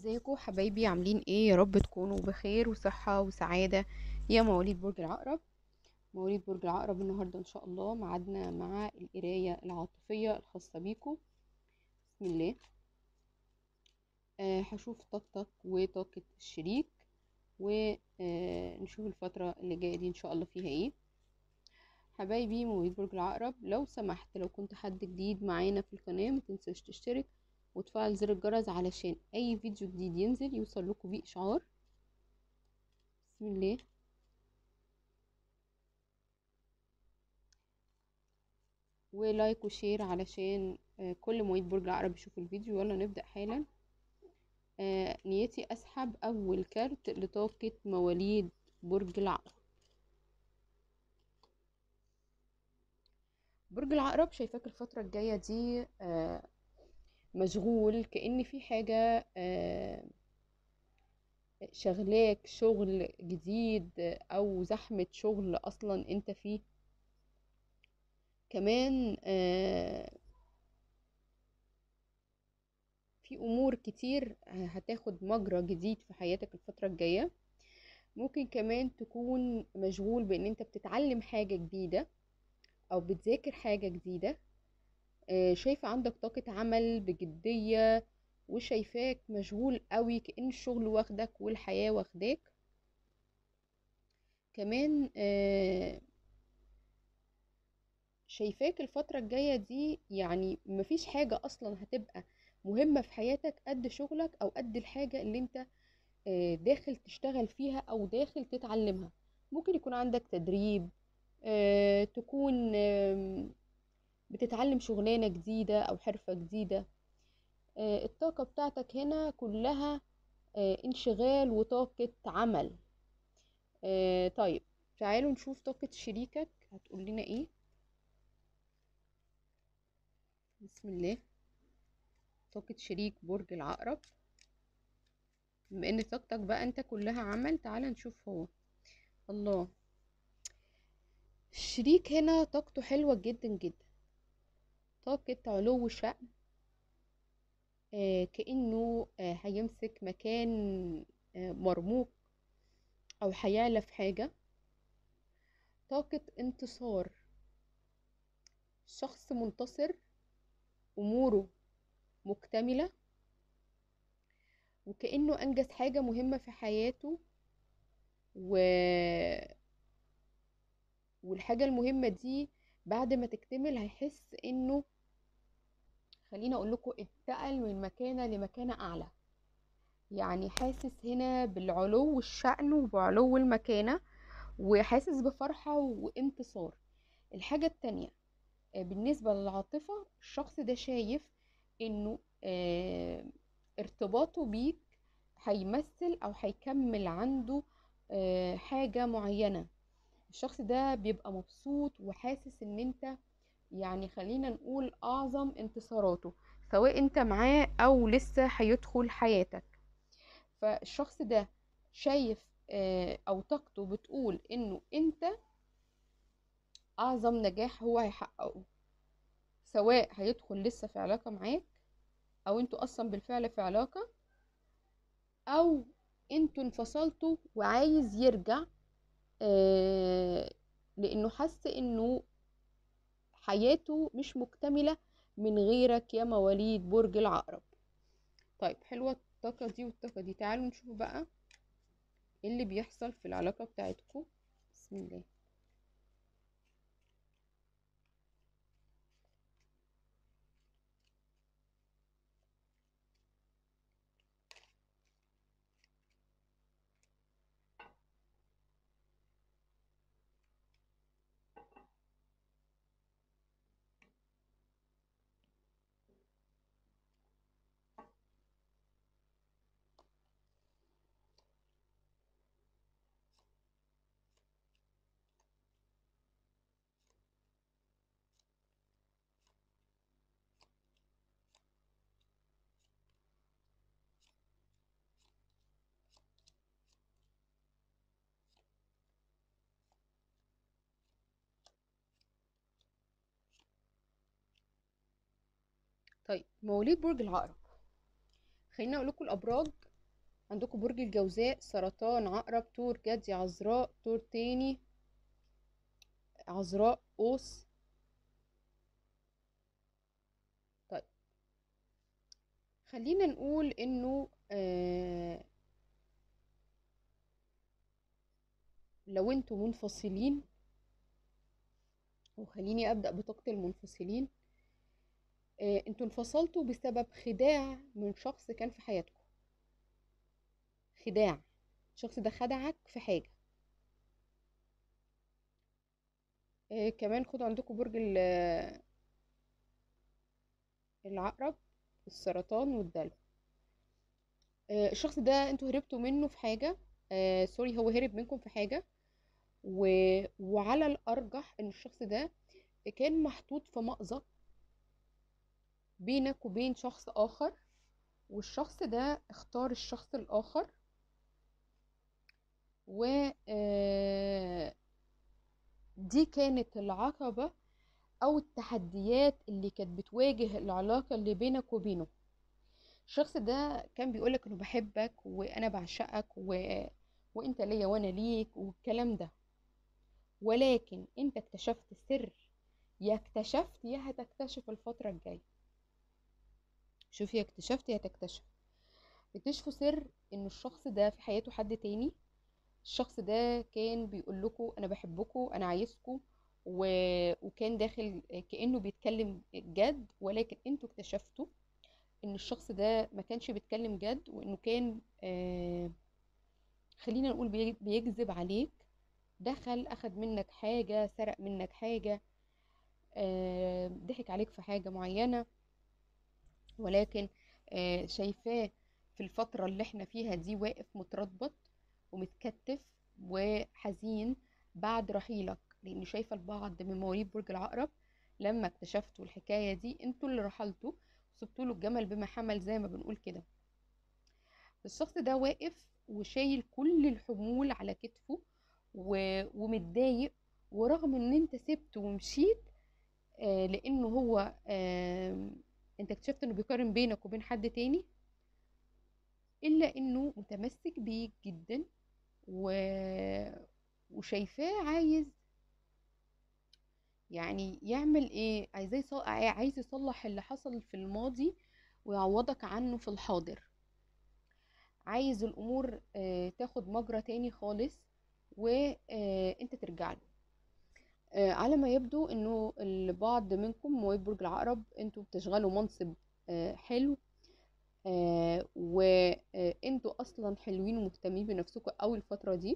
ازيكم حبايبي عاملين ايه يا رب تكونوا بخير وصحة وسعادة يا مواليد برج العقرب مواليد برج العقرب النهاردة ان شاء الله معادنا مع القراية العاطفية الخاصة بيكم بسم الله آه هشوف طاقتك وطاقة الشريك ونشوف الفترة اللي جاية دي ان شاء الله فيها ايه حبايبي مواليد برج العقرب لو سمحت لو كنت حد جديد معانا في القناة متنساش تشترك وتفعل زر الجرس علشان اي فيديو جديد ينزل يوصل لكم بيه اشعار بسم الله ولايك وشير علشان آه، كل مواليد برج العقرب يشوفوا الفيديو يلا نبدأ حالا آه، نيتي اسحب اول كارت لطاقة مواليد برج العقرب برج العقرب شايفاك الفترة الجاية دي آه، مشغول كأن في حاجة آه، شغلاك شغل جديد أو زحمة شغل أصلا أنت فيه كمان آه، في أمور كتير هتاخد مجرى جديد في حياتك الفترة الجاية ممكن كمان تكون مشغول بأن أنت بتتعلم حاجة جديدة أو بتذاكر حاجة جديدة آه، شايفة عندك طاقة عمل بجدية وشايفاك مشغول قوي كأن الشغل واخدك والحياة واخداك كمان آه، شايفاك الفترة الجاية دي يعني مفيش حاجة أصلا هتبقى مهمة في حياتك قد شغلك أو قد الحاجة اللي انت آه، داخل تشتغل فيها أو داخل تتعلمها ممكن يكون عندك تدريب آه، تكون آم، بتتعلم شغلانة جديدة أو حرفة جديدة آه، الطاقة بتاعتك هنا كلها آه، انشغال وطاقة عمل آه، طيب تعالوا نشوف طاقة شريكك هتقول لنا ايه بسم الله طاقة شريك برج العقرب بما ان طاقتك بقى انت كلها عمل تعال نشوف هو الله الشريك هنا طاقته حلوة جدا جدا طاقة علو شأن آه، كأنه آه، هيمسك مكان آه، مرموق أو هيعلى في حاجة طاقة انتصار شخص منتصر أموره مكتملة وكأنه أنجز حاجة مهمة في حياته و... والحاجة المهمة دي بعد ما تكتمل هيحس إنه خليني أقول لكم اتقل من مكانة لمكانة أعلى يعني حاسس هنا بالعلو الشأن وبعلو المكانة وحاسس بفرحة وانتصار الحاجة التانية آه، بالنسبة للعاطفة الشخص ده شايف انه آه، ارتباطه بيك هيمثل او هيكمل عنده آه، حاجة معينة الشخص ده بيبقى مبسوط وحاسس ان انت يعني خلينا نقول اعظم انتصاراته سواء انت معاه او لسه هيدخل حياتك فالشخص ده شايف آه، او طاقته بتقول انه انت اعظم نجاح هو هيحققه سواء هيدخل لسه في علاقة معاك او انتوا اصلا بالفعل في علاقة او انتوا انفصلتوا وعايز يرجع آه، لانه حس انه حياته مش مكتملة من غيرك يا مواليد برج العقرب طيب حلوة الطاقة دي والطاقة دي تعالوا نشوف بقى ايه اللي بيحصل في العلاقة بتاعتكم بسم الله طيب مواليد برج العقرب خليني اقول لكم الابراج عندكم برج الجوزاء سرطان عقرب تور جدي عذراء تور تاني عذراء قوس طيب خلينا نقول انه آه لو انتوا منفصلين وخليني ابدا بطاقه المنفصلين آه انتوا انفصلتوا بسبب خداع من شخص كان في حياتكم خداع الشخص ده خدعك في حاجه آه كمان خدوا عندكم برج ال- العقرب السرطان والدلو آه الشخص ده انتوا هربتوا منه في حاجه آه سوري هو هرب منكم في حاجه و... وعلى الأرجح إن الشخص ده كان محطوط في مأزق بينك وبين شخص آخر والشخص ده اختار الشخص الآخر و آه، دي كانت العقبة أو التحديات اللي كانت بتواجه العلاقة اللي بينك وبينه الشخص ده كان بيقولك إنه بحبك وأنا بعشقك و... وأنت ليا وأنا ليك والكلام ده ولكن انت اكتشفت سر يا اكتشفت يا هتكتشف الفترة الجاية شوفي يا اكتشفت يا هتكتشف اكتشفوا سر ان الشخص ده في حياته حد تاني الشخص ده كان بيقول لكم انا بحبكم انا عايزكم و... وكان داخل كأنه بيتكلم جد ولكن انتوا اكتشفتوا ان الشخص ده ما كانش بيتكلم جد وانه كان آه خلينا نقول بي- بيكذب عليك دخل اخد منك حاجة سرق منك حاجة آه، ضحك عليك في حاجة معينة ولكن آه، شايفاه في الفترة اللي احنا فيها دي واقف متربط ومتكتف وحزين بعد رحيلك لان شايفة البعض من مواليد برج العقرب لما اكتشفتوا الحكاية دي انتوا اللي رحلتوا وسبتوا له الجمل بما حمل زي ما بنقول كده الشخص ده واقف وشايل كل الحمول على كتفه و... ومتضايق ورغم ان انت سبته ومشيت آه لانه هو آه انت اكتشفت انه بيقارن بينك وبين حد تاني الا انه متمسك بيك جدا و... وشايفاه عايز يعني يعمل ايه عايز يص... عايز يصلح اللي حصل في الماضي ويعوضك عنه في الحاضر عايز الامور آه تاخد مجرى تاني خالص وانت ترجع له آه، على ما يبدو انه البعض منكم مواليد برج العقرب انتوا بتشغلوا منصب آه، حلو آه، وانتوا اصلا حلوين ومهتمين بنفسكم قوي الفترة دي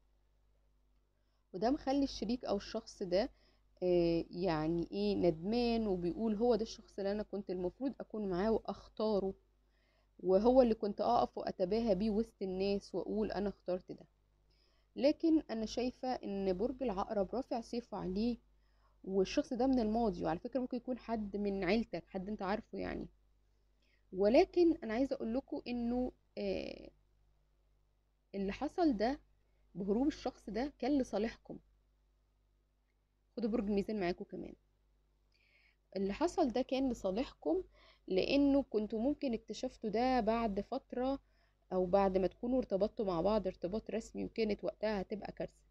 وده مخلي الشريك او الشخص ده آه، يعني ايه ندمان وبيقول هو ده الشخص اللي انا كنت المفروض اكون معاه واختاره وهو اللي كنت اقف واتباهى بيه وسط الناس واقول انا اخترت ده لكن انا شايفة ان برج العقرب رافع سيفه عليه والشخص ده من الماضي وعلى فكرة ممكن يكون حد من عيلتك حد انت عارفه يعني ولكن انا عايزة اقول لكم انه آه اللي حصل ده بهروب الشخص ده كان لصالحكم خدوا برج الميزان معاكم كمان اللي حصل ده كان لصالحكم لانه كنتوا ممكن اكتشفتوا ده بعد فترة او بعد ما تكونوا ارتبطتوا مع بعض ارتباط رسمي وكانت وقتها هتبقى كارثة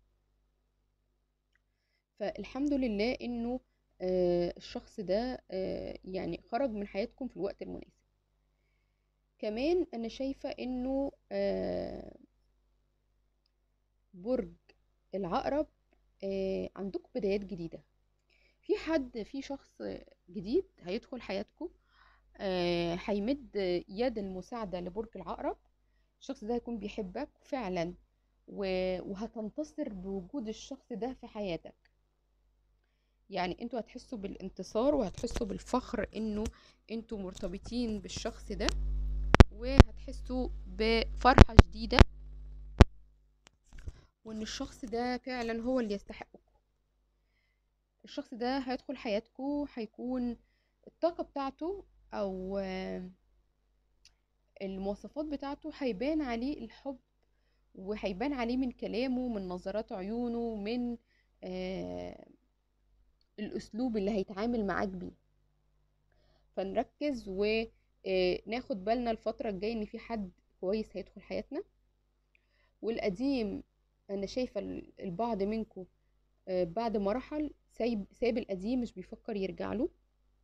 فالحمد لله انه آه الشخص ده آه يعني خرج من حياتكم في الوقت المناسب كمان انا شايفة انه آه برج العقرب آه عندكم بدايات جديدة في حد في شخص جديد هيدخل حياتكم آه هيمد يد المساعدة لبرج العقرب الشخص ده هيكون بيحبك فعلا و- وهتنتصر بوجود الشخص ده في حياتك يعني انتوا هتحسوا بالانتصار وهتحسوا بالفخر انه انتوا مرتبطين بالشخص ده وهتحسوا بفرحة جديدة وان الشخص ده فعلا هو اللي يستحقكم الشخص ده هيدخل حياتكم هيكون الطاقة بتاعته او آه، المواصفات بتاعته هيبان عليه الحب وهيبان عليه من كلامه من نظرات عيونه من آه الأسلوب اللي هيتعامل معاك بيه فنركز وناخد بالنا الفترة الجاية إن في حد كويس هيدخل حياتنا والقديم انا شايفة ال- البعض منكم آه، بعد ما رحل سايب سايب القديم مش بيفكر يرجع له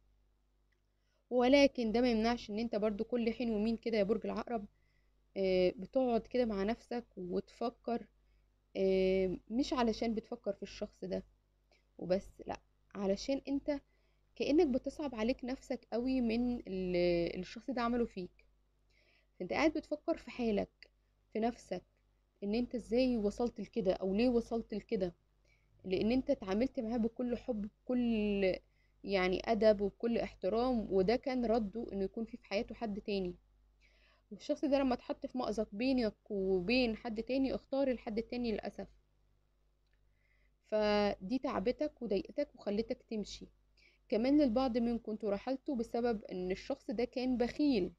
ولكن ده ما يمنعش ان انت برضو كل حين ومين كده يا برج العقرب آه، بتقعد كده مع نفسك وتفكر آه، مش علشان بتفكر في الشخص ده وبس لا علشان انت كأنك بتصعب عليك نفسك قوي من اللي الشخص ده عمله فيك انت قاعد بتفكر في حالك في نفسك ان انت ازاي وصلت لكده او ليه وصلت لكده لان انت اتعاملت معاه بكل حب بكل يعني ادب وبكل احترام وده كان رده انه يكون في في حياته حد تاني والشخص ده لما اتحط في مأزق بينك وبين حد تاني اختار الحد التاني للأسف فدي تعبتك وضايقتك وخلتك تمشي كمان للبعض منكم انتوا رحلتوا بسبب ان الشخص ده كان بخيل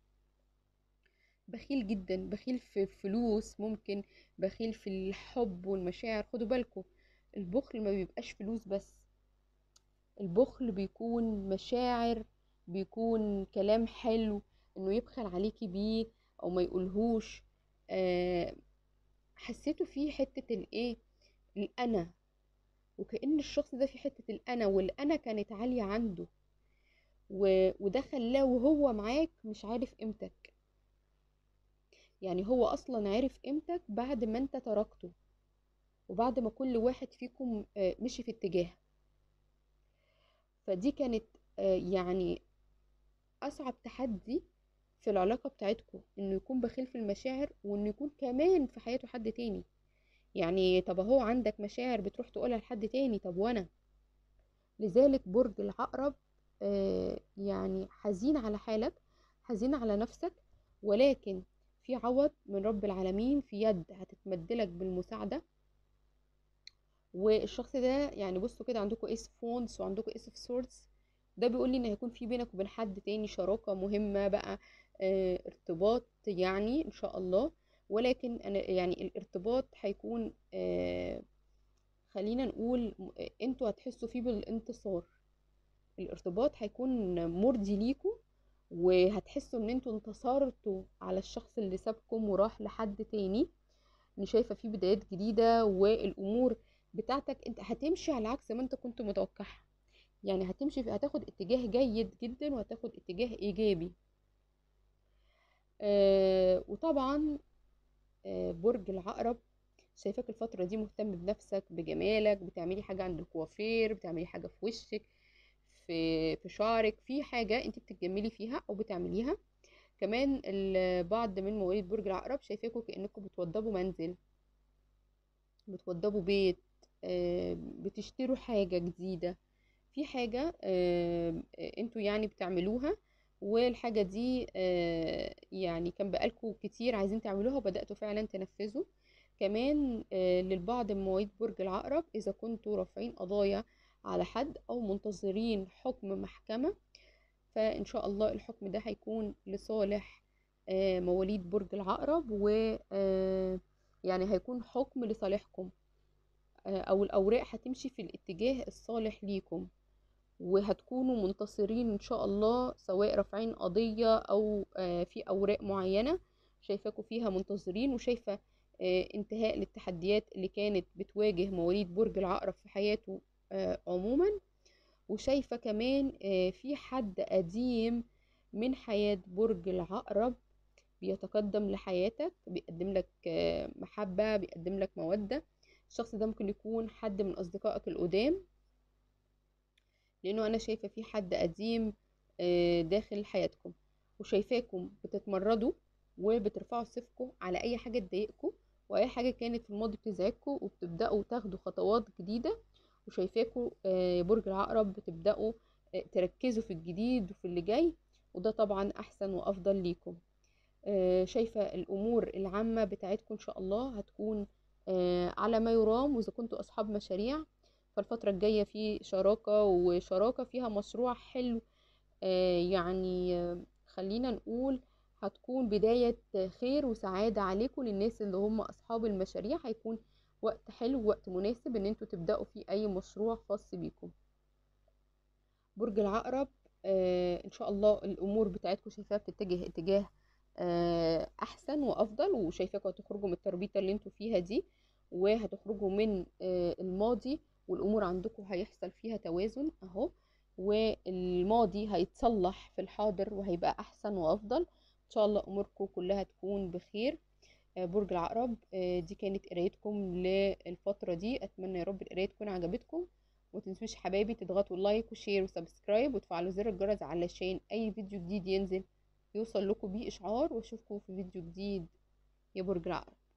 بخيل جدا بخيل في فلوس ممكن بخيل في الحب والمشاعر خدوا بالكم البخل ما بيبقاش فلوس بس البخل بيكون مشاعر بيكون كلام حلو انه يبخل عليكي بيه او ما يقولهوش آه حسيته فيه حتة الايه الانا وكأن الشخص ده في حتة الانا والانا كانت عالية عنده و... وده خلاه وهو معاك مش عارف قيمتك يعني هو اصلا عرف قيمتك بعد ما انت تركته وبعد ما كل واحد فيكم آه، مشي في اتجاه فدي كانت آه، يعني اصعب تحدي في العلاقة بتاعتكم انه يكون بخيل في المشاعر وانه يكون كمان في حياته حد تاني يعني طب هو عندك مشاعر بتروح تقولها لحد تاني طب وانا لذلك برج العقرب آه، يعني حزين على حالك حزين على نفسك ولكن في عوض من رب العالمين في يد هتتمدلك بالمساعدة والشخص ده يعني بصوا كده عندكم ايس فونس وعندكم ايس اوف سورds ده بيقول لي ان هيكون في بينك وبين حد تاني شراكة مهمة بقى آه، ارتباط يعني ان شاء الله ولكن انا يعني الارتباط هيكون آه، خلينا نقول م- انتوا هتحسوا فيه بالانتصار الارتباط هيكون مرضي ليكوا وهتحسوا ان انتوا انتصرتوا على الشخص اللي سابكم وراح لحد تاني انا شايفه فيه بدايات جديده والامور بتاعتك انت هتمشي على عكس ما انت كنت متوقعها يعني هتمشي في هتاخد اتجاه جيد جدا وهتاخد اتجاه ايجابي آه وطبعا آه برج العقرب شايفاك الفترة دي مهتم بنفسك بجمالك بتعملي حاجة عند الكوافير بتعملي حاجة في وشك في في شعرك في حاجة انت بتتجملي فيها او بتعمليها كمان البعض من مواليد برج العقرب شايفاكوا كأنكم بتوضبوا منزل بتوضبوا بيت آه، بتشتروا حاجة جديدة في حاجة آه، آه، انتوا يعني بتعملوها والحاجة دي آه، يعني كان بقالكوا كتير عايزين تعملوها وبدأتوا فعلا تنفذوا كمان آه، للبعض من مواليد برج العقرب إذا كنتوا رافعين قضايا على حد أو منتظرين حكم محكمة فإن شاء الله الحكم ده هيكون لصالح آه، مواليد برج العقرب و آه، يعني هيكون حكم لصالحكم آه، أو الأوراق هتمشي في الاتجاه الصالح ليكم وهتكونوا منتصرين إن شاء الله سواء رافعين قضية أو آه، في أوراق معينة شايفاكوا فيها منتظرين وشايفة آه، انتهاء للتحديات اللي كانت بتواجه مواليد برج العقرب في حياته آه، عموما وشايفة كمان آه، في حد قديم من حياة برج العقرب بيتقدم لحياتك بيقدم لك آه، محبة بيقدم لك مودة الشخص ده ممكن يكون حد من أصدقائك القدام لأنه أنا شايفة في حد قديم آه، داخل حياتكم وشايفاكم بتتمردوا وبترفعوا سيفكم على أي حاجة تضايقكم وأي حاجة كانت في الماضي بتزعجكم وبتبدأوا تاخدوا خطوات جديدة وشايفاكوا آه، يا برج العقرب بتبدأوا آه، تركزوا في الجديد وفي اللي جاي وده طبعا أحسن وأفضل ليكم آه، شايفة الأمور العامة بتاعتكم إن شاء الله هتكون آه، على ما يرام وإذا كنتوا أصحاب مشاريع فالفترة الجاية في شراكة وشراكة فيها مشروع حلو آه، يعني آه، خلينا نقول هتكون بداية خير وسعادة عليكم للناس اللي هم أصحاب المشاريع هيكون وقت حلو وقت مناسب إن انتوا تبدأوا فيه أي مشروع خاص بيكم برج العقرب آه، إن شاء الله الأمور بتاعتكم شايفاها بتتجه اتجاه آه، احسن وافضل وشايفاكم هتخرجوا من التربيطه اللي انتوا فيها دي وهتخرجوا من آه، الماضي والامور عندكم هيحصل فيها توازن اهو والماضي هيتصلح في الحاضر وهيبقى احسن وافضل ان شاء الله اموركم كلها تكون بخير آه، برج العقرب آه، دي كانت قرايتكم للفتره دي اتمنى يا رب القرايه تكون عجبتكم ومتنسوش حبايبي تضغطوا لايك وشير وسبسكرايب وتفعلوا زر الجرس علشان اي فيديو جديد ينزل يوصل لكم بيه اشعار واشوفكم في فيديو جديد يا برج العقرب